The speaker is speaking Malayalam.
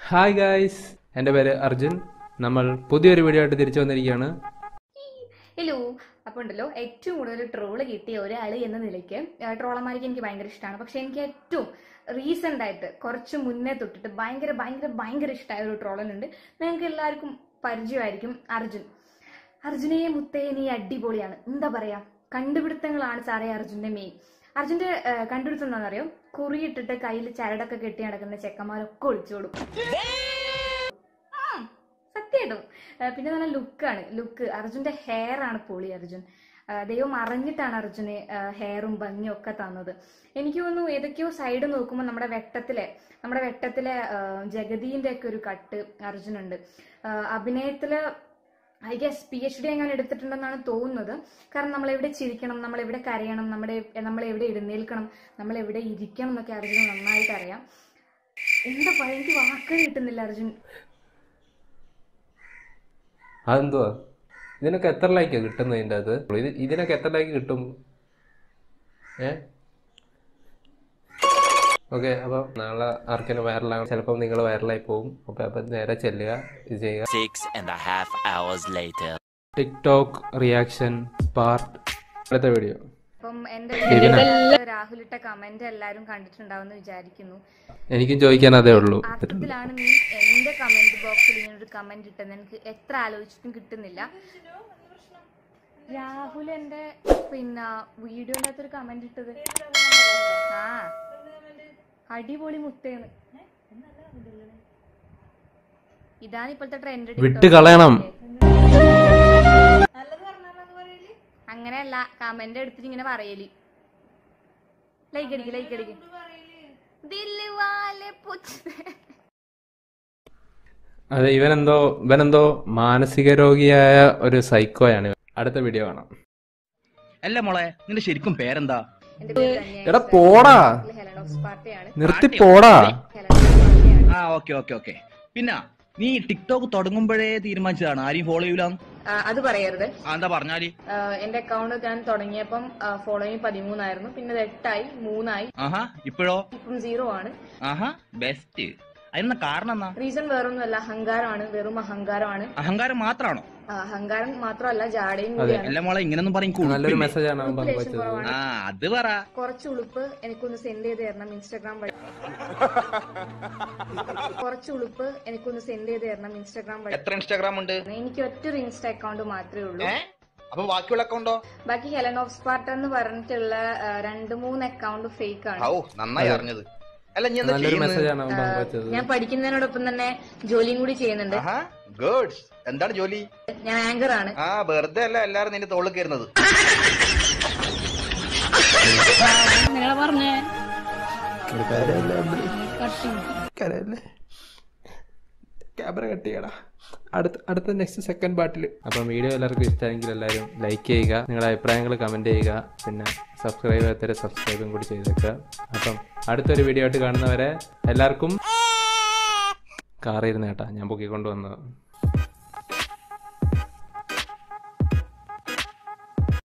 ഹായ് ഗായ്സ് എൻ്റെ പേര് അർജുൻ നമ്മൾ പുതിയൊരു വീഡിയോ ആയിട്ട് തിരിച്ചു വന്നിരിക്കുകയാണ് ഹലോ അപ്പോൾ ഉണ്ടല്ലോ ഏറ്റവും കൂടുതൽ ട്രോള് കിട്ടിയ ഒരാൾ എന്ന നിലയ്ക്ക് ട്രോളന്മാർക്ക് എനിക്ക് ഭയങ്കര ഇഷ്ടമാണ് പക്ഷെ എനിക്ക് ഏറ്റവും റീസെന്റ് ആയിട്ട് കുറച്ച് മുന്നേ തൊട്ടിട്ട് ഭയങ്കര ഭയങ്കര ഭയങ്കര ഇഷ്ടമായ ഒരു ട്രോളനുണ്ട് നിങ്ങൾക്ക് എല്ലാവർക്കും പരിചയമായിരിക്കും അർജുൻ അർജുനെ മുത്തേ നീ അടിപൊളിയാണ് എന്താ പറയാ കണ്ടുപിടുത്തങ്ങളാണ് സാറേ അർജുന്റെ മെയിൻ അർജുന്റെ ആ, കണ്ടുപിടുത്തം എന്താണെന്നറിയോ കുറിയിട്ടിട്ട് കയ്യിൽ ചരടൊക്കെ കെട്ടി നടക്കുന്ന ചെക്കന്മാരൊക്കെ ഒളിച്ചോടും സത്യമായിട്ടും പിന്നെ നല്ല ലുക്കാണ് ലുക്ക് അർജുന്റെ ഹെയർ ആണ് പൊളി അർജുൻ ആ, ദൈവം അറിഞ്ഞിട്ടാണ് അർജുന് ഹെയറും ഭംഗിയും ഒക്കെ തന്നത് എനിക്ക് തോന്നുന്നു ഏതൊക്കെയോ സൈഡ് നോക്കുമ്പോൾ നമ്മുടെ വെട്ടത്തിലെ നമ്മുടെ വെട്ടത്തിലെ ആ, ജഗദീന്റെ ഒക്കെ ഒരു കട്ട് അർജുനുണ്ട് ആ, അഭിനയത്തില് I guess P H D എങ്ങനെ എടുത്തിട്ടുണ്ടെന്നാണ് തോന്നുന്നത് കാരണം നമ്മൾ എവിടെ ചിരിക്കണം നമ്മൾ എവിടെ കരയണം നമ്മുടെ നമ്മൾ എവിടെ എഴുന്നേൽക്കണം നമ്മൾ എവിടെ ഇരിക്കണം എന്നൊക്കെ അർജുന് നന്നായിട്ട് അറിയാം എന്താ പറയാ എനിക്ക് വാക്കുകൾ കിട്ടുന്നില്ല അർജുൻ അതെന്തുവാ ഇതിനൊക്കെ എത്ര ലൈക്കാ കിട്ടുന്നത് ഇതിൻ്റെ അത് ഇത് ഇതിനൊക്കെ എത്ര ലൈക്ക് കിട്ടും ഏ ഓക്കെ അപ്പം നാളെ ആർക്കെങ്കിലും വൈറലാകും ചിലപ്പം നിങ്ങൾ വൈറലായി പോകും അപ്പം അപ്പം നേരെ ചെല്ലുക ഇത് ചെയ്യുക Six and a half hours later. TikTok reaction part അടുത്ത വീഡിയോ അപ്പം എന്റെ വീഡിയോയില് രാഹുൽ ഇട്ട കമന്റ് എല്ലാരും കണ്ടിട്ടുണ്ടാവുമെന്ന് വിചാരിക്കുന്നു എനിക്കും ചോദിക്കാൻ അതേ ഉള്ളൂ അർത്ഥത്തിലാണ് നീ എന്റെ കമന്റ് ബോക്സിൽ ഇങ്ങനെ ഒരു കമന്റ് ഇട്ടെന്ന് എനിക്ക് എത്ര ആലോചിച്ചിട്ടും കിട്ടുന്നില്ല രാഹുൽ എന്റെ പിന്നെ വീഡിയോന്റെ അകത്തൊരു കമന്റ് ഇട്ടത് ആ അടിപൊളി മുത്തേന്ന് ഇതാണ് ഇപ്പോഴത്തെ ട്രെൻഡ് വിട്ട് കളയണം അങ്ങനെയല്ല കമന്റ് എടുത്തിട്ട് ഇങ്ങനെ പറയല് ലൈക്ക് അടിക്ക് ലൈക്ക് അടിക്ക് ദില്ല് വാലെ പുച്ച് അതെ ഇവനെന്തോ ഇവനെന്തോ മാനസിക രോഗിയായ ഒരു സൈക്കോയാണ് ഇവൻ. അടുത്ത വീഡിയോ കാണാം അല്ല മോളെ നിന്റെ ശരിക്കും പേരെന്താ എന്റെ പേര് ധന്യ. എടാ പോടാ ഇത് ഹെലൻ ഓഫ് സ്പാർട്ടയാണ് നിർത്തി പോടാ ഹെലൻ ഓഫ് സ്പാർട്ടയാണ് ആ ഓക്കെ ഓക്കെ ഓക്കെ പിന്നെ നീ ടിക്ടോക്ക് തുടങ്ങുമ്പോഴേ തീരുമാനിച്ചതാണ് ആരെയും ഫോളോ ചെയ്യൂലെന്ന് ആ, അത് പറയരുത് ആ എന്താ പറഞ്ഞാല് ആ, എന്റെ അക്കൗണ്ട് ഞാൻ തുടങ്ങിയപ്പം ഫോളോയിങ് പതിമൂന്നായിരുന്നു പിന്നെ അത് എട്ടായി മൂന്നായി ആഹാ ഇപ്പോഴോ ഇപ്പം സീറോ ആണ് ആഹാ ബെസ്റ്റ് അതിനെന്താ കാരണം എന്നാ റീസൺ വേറൊന്നുമല്ല അഹങ്കാരമാണ് വെറും അഹങ്കാരമാണ് അഹങ്കാരം മാത്രാണോ ആ, അഹങ്കാരം മാത്രമല്ല ജാടയും കൂടിയാണ് അല്ല മോളെ ഇങ്ങനൊന്നും പറയും നല്ലൊരു മെസ്സേജ് ആണ് അവൻ ലേശം പങ്കുവച്ചത് കുറവാണ് ആ അത് പറ കുറച്ച് ഉളുപ്പ് എനിക്കൊന്ന് സെൻഡ് ചെയ്ത് തരണം ഇൻസ്റ്റാഗ്രാം വഴി കുറച്ച് ഉളുപ്പ് എനിക്കൊന്ന് സെൻഡ് ചെയ്ത് തരണം ഇൻസ്റ്റാഗ്രാം വഴി എത്ര ഇൻസ്റ്റാഗ്രാം ഉണ്ട് എനിക്ക് ഒറ്റൊരു ഇൻസ്റ്റ അക്കൗണ്ട് മാത്രമേ ഉള്ളൂ അപ്പൊ ബാക്കിയുള്ള അക്കൗണ്ടോ ബാക്കി ഹെലൻ ഓഫ് സ്പാർട്ട എന്ന് പറഞ്ഞിട്ടുള്ള ആ, രണ്ട് മൂന്ന് അക്കൗണ്ട് ഫേക്ക് ആണ് ഓ നന്നായി അറിഞ്ഞത് അല്ല നീ നല്ലൊരു മെസ്സേജ് ആണ് അവൻ പങ്കുവച്ചത് ഞാൻ പഠിക്കുന്നതിനോടൊപ്പം തന്നെ ജോലിയും കൂടി ചെയ്യുന്നുണ്ട് ഗുഡ് എന്താണ് ജോലി ഞാൻ ആങ്കർ ആണ് ആ വെറുതെ അല്ല എല്ലാരും നിന്റെ തോളിൽ കയറുന്നത് ക്യാമറ കട്ട് ചെയ്യടാ അടുത്ത അടുത്ത നെക്സ്റ്റ് സെക്കൻഡ് പാർട്ടിൽ അപ്പം വീഡിയോ എല്ലാവർക്കും ഇഷ്ടമെങ്കിൽ എല്ലാവരും ലൈക്ക് ചെയ്യുക നിങ്ങളുടെ അഭിപ്രായങ്ങൾ കമൻറ്റ് ചെയ്യുക പിന്നെ സബ്സ്ക്രൈബ് ചെയ്യാത്തവരെ സബ്സ്ക്രൈബും കൂടി ചെയ്തേക്കുക അപ്പം അടുത്തൊരു വീഡിയോ ആയിട്ട് കാണുന്നവരെ എല്ലാവർക്കും കാറിരുന്ന് കേട്ടാ ഞാൻ പൊക്കിക്കൊണ്ട് വന്നത്